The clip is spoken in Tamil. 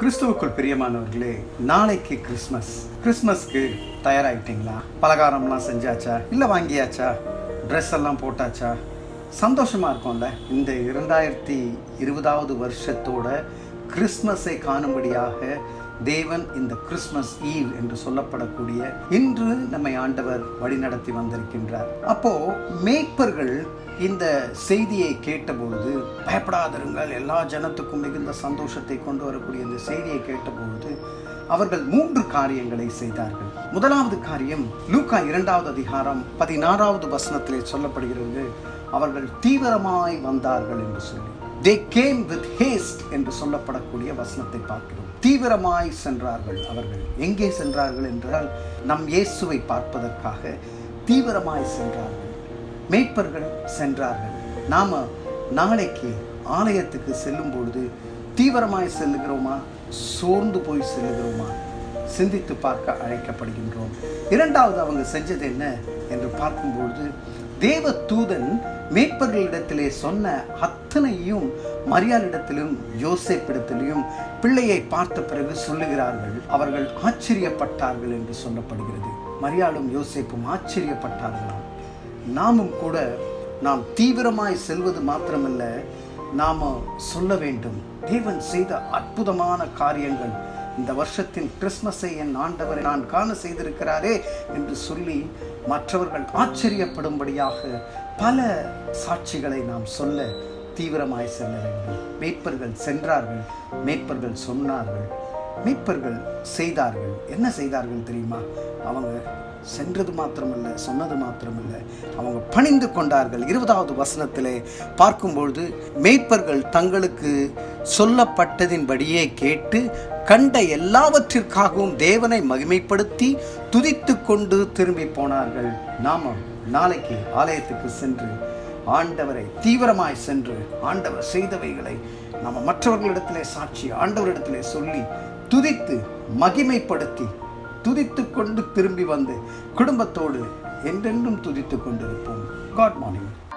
கிறிஸ்துவுக்குள் பிரியமானவர்களே நாளைக்கு கிறிஸ்மஸ் கிறிஸ்மஸ்க்கு தயாராகிட்டீங்களா பலகாரம்லாம் செஞ்சாச்சா இல்லை வாங்கியாச்சா ட்ரெஸ் எல்லாம் போட்டாச்சா சந்தோஷமா இருக்கும்ல இந்த இரண்டாயிரத்தி இருபதாவது வருஷத்தோட கிறிஸ்மஸை காணும்படியாக தேவன் இந்த கிறிஸ்மஸ் ஈவ் என்று சொல்லப்படக்கூடிய இன்று நம்மை ஆண்டவர் வழிநடத்தி வந்திருக்கின்றார் அப்போ மேய்ப்பர்கள் இந்த செய்தியை கேட்டபொழுது பயப்படாதிருங்கள் எல்லா ஜனத்துக்கும் மிகுந்த சந்தோஷத்தை கொண்டு வரக்கூடிய இந்த செய்தியை கேட்டபொழுது அவர்கள் மூன்று காரியங்களை செய்தார்கள் முதலாவது காரியம் லூக்கா இரண்டாவது அதிகாரம் பதினாறாவது வசனத்திலே சொல்லப்படுகிறது அவர்கள் தீவிரமாய் வந்தார்கள் என்று சொல்லி தே கேம் வித் ஹேஸ்ட் என்று சொல்லப்படக்கூடிய வசனத்தை பார்க்கிறோம் தீவிரமாய் சென்றார்கள் அவர்கள் எங்கே சென்றார்கள் என்றால் நம் இயேசுவை பார்ப்பதற்காக தீவிரமாய் சென்றார்கள் மேய்ப்பர்கள் சென்றார்கள் நாம நாளைக்கு ஆலயத்துக்கு செல்லும் பொழுது தீவிரமாய் செல்லுகிறோமா சோர்ந்து போய் செல்லுகிறோமா சிந்தித்து பார்க்க அழைக்கப்படுகின்றோம் இரண்டாவது அவங்க செஞ்சது என்ன என்று பார்க்கும்பொழுது தேவ தூதன் மேய்ப்பர்களிடத்திலே சொன்ன அத்தனையும் மரியாளிடத்திலும் யோசேப்பிடத்திலும் பிள்ளையை பார்த்த பிறகு சொல்லுகிறார்கள் அவர்கள் ஆச்சரியப்பட்டார்கள் என்று சொல்லப்படுகிறது மரியாளும் யோசேப்பும் ஆச்சரியப்பட்டார்களாம் நாமும் கூட நாம் தீவிரமாய் செல்வது மாத்திரமல்ல நாம் சொல்ல வேண்டும் தேவன் செய்த அற்புதமான காரியங்கள் இந்த வருஷத்தின் கிறிஸ்மஸை என் ஆண்டவரை நான் காண செய்திருக்கிறாரே என்று சொல்லி மற்றவர்கள் ஆச்சரியப்படும்படியாக பல சாட்சிகளை நாம் சொல்ல தீவிரமாய் செல்ல வேண்டும் மேய்ப்பர்கள் சென்றார்கள் மேய்ப்பர்கள் சொன்னார்கள் மீட்பர்கள் செய்தார்கள் என்ன செய்தார்கள் தெரியுமா அவங்க சென்றது மாத்திரமல்ல சொன்னது மாத்திரமல்ல அவங்க பணிந்து கொண்டார்கள் இருபதாவது வசனத்திலே பார்க்கும்பொழுது மேய்ப்பர்கள் தங்களுக்கு சொல்லப்பட்டதின்படியே கேட்டு கண்ட எல்லாவற்றிற்காகவும் தேவனை மகிமைப்படுத்தி துதித்து கொண்டு திரும்பி போனார்கள் நாம நாளைக்கு ஆலயத்துக்கு சென்று ஆண்டவரை தீவிரமாய் சென்று ஆண்டவர் செய்தவைகளை நம்ம மற்றவர்களிடத்திலே சாட்சி ஆண்டவரிடத்திலே சொல்லி துதித்து மகிமைப்படுத்தி துதித்து கொண்டு திரும்பி வந்து குடும்பத்தோடு என்றென்றும் துதித்து கொண்டிருப்போம் காட் மார்னிங்